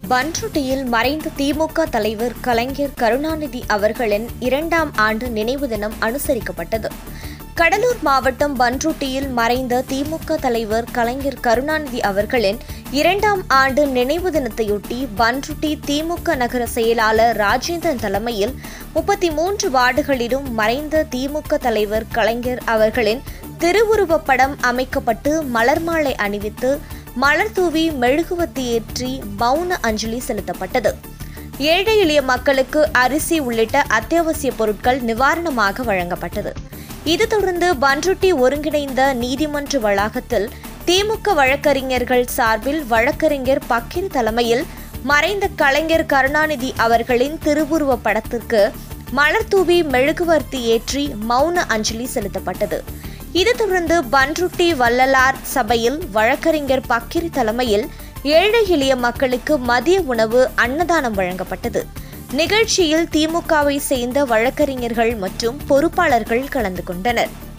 பன்ருட்டியில் மறைந்த திமுக தலைவர் கலைஞர் கருணாநிதி அவர்களின் இரண்டாம் ஆண்டு நினைவு தினம் அனுசரிக்கப்பட்டது கடலூர் மாவட்டம் பன்ருட்டியில் மறைந்த திமுக தலைவர் கலைஞர் கருணாநிதி அவர்களின் இரண்டாம் ஆண்டு நினைவு தினத்தையொட்டி பன்ருட்டி திமுக நகர செயலாளர் ராஜேந்திரன் தலைமையில் முப்பத்தி மூன்று வார்டுகளிலும் மறைந்த திமுக தலைவர் கலைஞர் அவர்களின் திருவுருவப் படம் அமைக்கப்பட்டு மலர் மாலை அணிவித்து மலர் தூவி மெழுகுவத்தி ஏற்றி மௌன அஞ்சலி செலுத்தப்பட்டது ஏழை எளிய மக்களுக்கு அரிசி உள்ளிட்ட அத்தியாவசிய பொருட்கள் நிவாரணமாக வழங்கப்பட்டது இது தொடர்ந்து பன்ருட்டி ஒருங்கிணைந்த நீதிமன்ற வளாகத்தில் திமுக வழக்கறிஞர்கள் சார்பில் வழக்கறிஞர் பக்கீர் தலைமையில் மறைந்த கலைஞர் கருணாநிதி அவர்களின் திருவுருவப் படத்திற்கு மலர் தூவி மெழுகுவர்த்தி ஏற்றி மௌன அஞ்சலி செலுத்தப்பட்டது இது தொடர்ந்து பன்ருட்டி வள்ளலார் சபையில் வழக்கறிஞர் பக்கிரி தலைமையில் ஏழை எளிய மக்களுக்கு மதிய உணவு அன்னதானம் வழங்கப்பட்டது நிகழ்ச்சியில் திமுகவை சேர்ந்த வழக்கறிஞர்கள் மற்றும் பொறுப்பாளர்கள் கலந்து கொண்டனர்